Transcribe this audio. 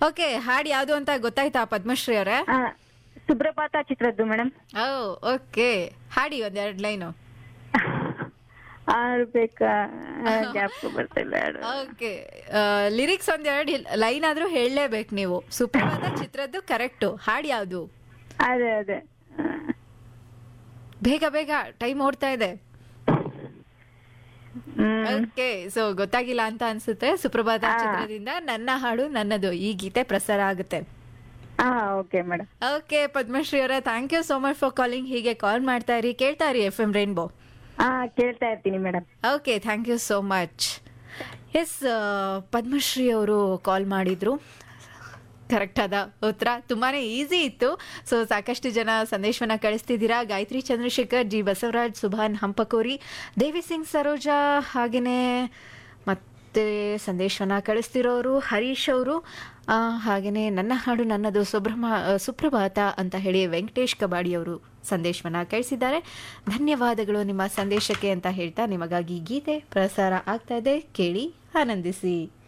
Okay ಹಾಡು ಯಾವ್ದು ಅಂತ ಗೊತ್ತಾಯ್ತಾ ಪದ್ಮಶ್ರೀ ಅವರೇ ಆ, ಸುಪ್ರಭಾತ ಚಿತ್ರದ್ದು ಮೇಡಮ್ ಓ ಓಕೆ ಹಾಡಿ ಒಂದೆರಡು ಲೈನು ಆಡ್ಬೇಕಾ ಜ್ಞಾಪಕ ಬರ್ತಿಲ್ಲ ಹಾಡು. ಓಕೆ ಲಿರಿಕ್ಸ್ ಒಂದೆರಡು ಲೈನ್ ಆದ್ರೂ ಹೇಳಲೇಬೇಕು ನೀವು ಸುಪ್ರಭಾತ ಚಿತ್ರದ್ದು ಕರೆಕ್ಟು ಹಾಡು ಯಾವ್ದು ಅದೇ ಅದೇ ಆ, ಬೇಗ ಬೇಗ ಟೈಮ್ ಓಡ್ತಾ ಇದೆ ಹ್ಮ್ ಓಕೆ ಸೊ ಗೊತ್ತಾಗಿಲ್ಲ ಅಂತ ಅನ್ಸುತ್ತೆ ಸುಪ್ರಭಾತ ಆ. ಚಿತ್ರದಿಂದ ನನ್ನ ಹಾಡು ನನ್ನದು ಈ ಗೀತೆ ಪ್ರಸಾರ ಆಗುತ್ತೆ ಹಾ ಓಕೆ ಮೇಡಮ್ ಓಕೆ ಪದ್ಮಶ್ರೀ ಅವರೇ thank you so much for calling ಹೀಗೆ ಕಾಲ್ ಮಾಡ್ತಾ ಇರಿ ಕೇಳ್ತಾ ಇರಿ ಎಫ್ ಎಂ ರೈನ್ಬೋ ಹಾ ಕೇಳ್ತಾ ಇರ್ತೀನಿ madam okay thank you so much yes Padmashri ಅವರು ಕಾಲ್ ಮಾಡಿದ್ರು ಕರೆಕ್ಟ್ ಆದ ಉತ್ತರ ತುಂಬಾನೇ ಈಸಿ ಇತ್ತು ಸೊ ಸಾಕಷ್ಟು ಜನ ಸಂದೇಶವನ್ನ ಕಳಿಸ್ತಿದ್ದೀರಾ ಗಾಯತ್ರಿ ಚಂದ್ರಶೇಖರ್ ಜಿ ಬಸವರಾಜ್ ಸುಭಾನ್ ಹಂಪಕೋರಿ ದೇವಿ ಸಿಂಗ್ ಸರೋಜಾ ಹಾಗೆಯೇ ಮತ್ತೆ ಸಂದೇಶವನ್ನ ಕಳಿಸ್ತಿರೋರು ಹರೀಶ್ ಅವರು ಹಾಗೆಯೇ ನನ್ನ ಹಾಡು ನನ್ನದು ಸುಬ್ರಹ್ಮ ಸುಪ್ರಭಾತ ಅಂತ ಹೇಳಿ ವೆಂಕಟೇಶ್ ಕಬಾಡಿ ಅವರು ಸಂದೇಶವನ್ನ ಕಳಿಸಿದ್ದಾರೆ ಧನ್ಯವಾದಗಳು ನಿಮ್ಮ ಸಂದೇಶಕ್ಕೆ ಅಂತ ಹೇಳ್ತಾ ನಿಮಗಾಗಿ ಗೀತೆ ಪ್ರಸಾರ ಆಗ್ತಾ ಇದೆ ಕೇಳಿ ಆನಂದಿಸಿ